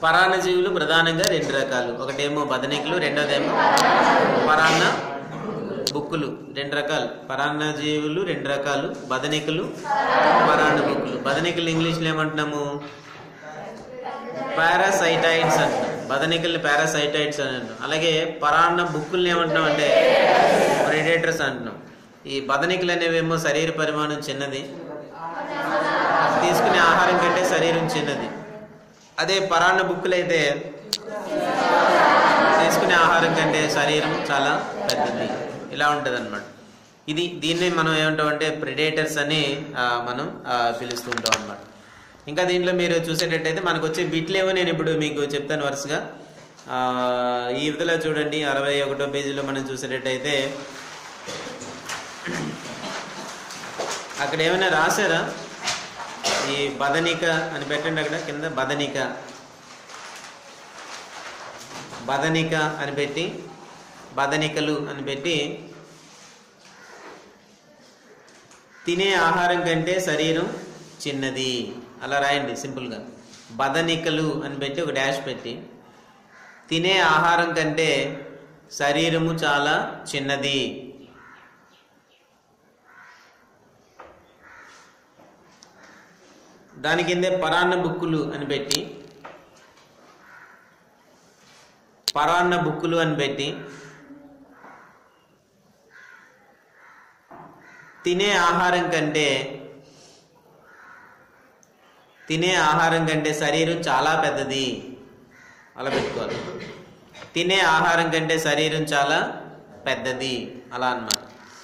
పరాన్నజీవులు ప్రధానంగా రెండు రకాలు ఒకటేమో బదనికులు రెండోదేమో పరాన్న బుక్కులు రెండు రకాలు పరాన్నజీవులు రెండు రకాలు బదనికులు పరాన్న బుక్కులు బదనికులు ఇంగ్లీష్లో ఏమంటున్నాము పారాసైటైడ్స్ అంటున్నాం బదనికల్ని పారాసైటైడ్స్ అని అంటున్నాం అలాగే పరాన్న బుక్కుల్ని ఏమంటున్నాం అంటే ప్రెడేటర్స్ అంటున్నాం ఈ బదనికలు అనేవేమో శరీర పరిమాణం చిన్నది తీసుకునే ఆహారం కంటే శరీరం చిన్నది అదే పరాన్న బుక్కులు అయితే తీసుకునే ఆహారం కంటే శరీరం చాలా పెద్దది ఇలా ఉంటుంది అనమాట ఇది దీన్ని మనం ఏమంటామంటే ప్రిడేటర్స్ అని ఆ, మనం ఆ, పిలుస్తూ ఉంటాం అనమాట ఇంకా దీంట్లో మీరు చూసేటట్టయితే మనకు వచ్చే బిట్లేమో నేను ఇప్పుడు మీకు చెప్తాను వరుసగా ఆ, ఈ విధంగా చూడండి అరవై ఒకటో పేజీలో మనం చూసేటట్టయితే అక్కడ ఏమైనా రాశారా ఈ బదనిక అని పెట్టండి అక్కడ కింద బదనిక బదనిక అని పెట్టి బదనికలు అని పెట్టి తినే ఆహారం కంటే శరీరం చిన్నది అలా రాయండి సింపుల్గా బదనికలు అని పెట్టి ఒక డాష్ పెట్టి తినే ఆహారం కంటే శరీరము చాలా చిన్నది దాని కిందే పరాన్న బుక్కులు అని పెట్టి పరాన్న బుక్కులు అని పెట్టి తినే ఆహారం కంటే తినే ఆహారం కంటే శరీరం చాలా పెద్దది అలా పెట్టుకోవాలి తినే ఆహారం కంటే శరీరం చాలా పెద్దది అలా అన్నమాట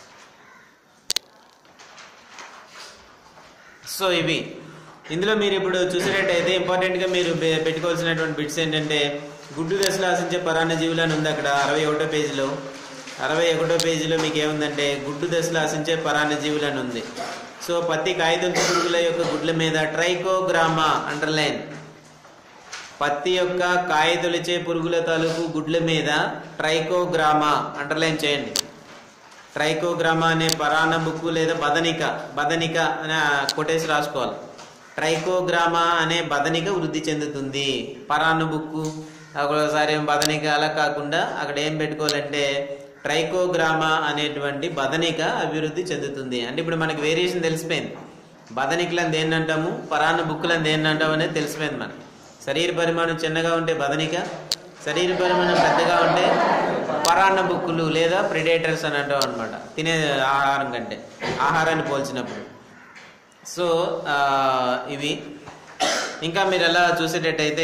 సో ఇవి ఇందులో మీరు ఇప్పుడు చూసినట్టయితే ఇంపార్టెంట్గా మీరు పె- పెట్టుకోవాల్సినటువంటి బిట్స్ ఏంటంటే గుడ్డు దశలో ఆశించే పరాన్న జీవులు అని ఉంది అక్కడ అరవై ఒకటో పేజీలో అరవై ఒకటో పేజీలో మీకు ఏముందంటే గుడ్డు దశలో ఆశించే పరాన్న జీవులు అని ఉంది సో పత్తి కాగితం పురుగుల యొక్క గుడ్ల మీద ట్రైకోగ్రామా అండర్లైన్ పత్తి యొక్క కాయతొలిచే పురుగుల తాలూకు గుడ్ల మీద ట్రైకోగ్రామా అండర్లైన్ చేయండి ట్రైకోగ్రామా అనే పరాన్న బుక్కు లేదా బదనిక బదనిక అని కొటేసి రాసుకోవాలి ట్రైకోగ్రామా అనే బదనిక వృద్ధి చెందుతుంది పరాన్న బుక్కు ఒకసారి ఏం బదనిక అలా కాకుండా అక్కడ ఏం పెట్టుకోవాలంటే ట్రైకోగ్రామా అనేటువంటి బదనిక అభివృద్ధి చెందుతుంది అంటే ఇప్పుడు మనకి వేరియేషన్ తెలిసిపోయింది బదనికలను దేన్ని అంటాము పరాన్న బుక్కులను దేన్ని అంటాము అనేది తెలిసిపోయింది మనకి శరీర పరిమాణం చిన్నగా ఉంటే బదనిక శరీర పరిమాణం పెద్దగా ఉంటే పరాన్న బుక్కులు లేదా ప్రిడేటర్స్ అని అంటాం అనమాట తినే ఆహారం కంటే ఆహారాన్ని పోల్చినప్పుడు సో ఆ, ఇవి ఇంకా మీరు ఎలా చూసేటట్టయితే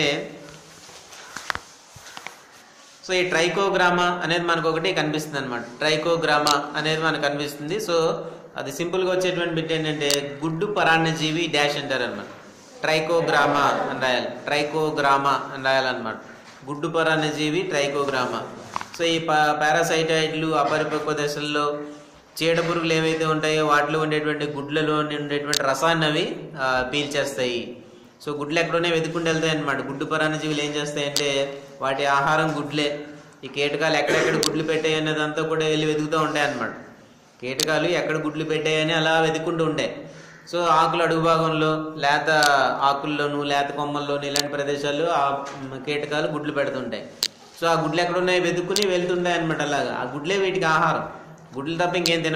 సో ఈ ట్రైకోగ్రామా అనేది మనకు ఒకటి కనిపిస్తుంది అనమాట ట్రైకోగ్రామా అనేది మనకు కనిపిస్తుంది సో అది సింపుల్గా వచ్చేటువంటి బిట్ ఏంటంటే గుడ్డు పరాన్నజీవి డాష్ అంటారు అనమాట ట్రైకోగ్రామా అని రాయాలి ట్రైకోగ్రామా అని రాయాలన్నమాట గుడ్డు పరాన్నజీవి ట్రైకోగ్రామా సో ఈ పా- పారాసైటాయిడ్లు అపరిపక్వ దశల్లో చీడ పురుగులు ఏవైతే ఉంటాయో వాటిలో ఉండేటువంటి గుడ్లలో ఉండేటువంటి రసాన్ని అవి ఆ, పీల్చేస్తాయి సో గుడ్లు ఎక్కడనే వెతుక్కుంటూ వెళ్తాయి అనమాట గుడ్డు పరాన్నజీవులు ఏం చేస్తాయంటే వాటి ఆహారం గుడ్లే ఈ కీటకాలు ఎక్కడెక్కడ గుడ్లు పెట్టాయి అనేదంతా కూడా వెళ్ళి వెతుకుతూ ఉంటాయి అనమాట కీటకాలు ఎక్కడ గుడ్లు పెట్టాయని అలా వెతుక్కుంటూ ఉంటాయి సో ఆకులు అడుగు భాగంలో లేత ఆకుల్లోను లేత కొమ్మల్లోను ఇలాంటి ప్రదేశాల్లో ఆ మ్, కీటకాలు గుడ్లు పెడుతుంటాయి సో ఆ గుడ్లు ఎక్కడ ఉన్నాయి వెతుక్కుని వెళ్తుంటాయి అనమాట అలాగా ఆ గుడ్లే వీటికి ఆహారం గుడ్లు తప్ప ఇంకేం తిన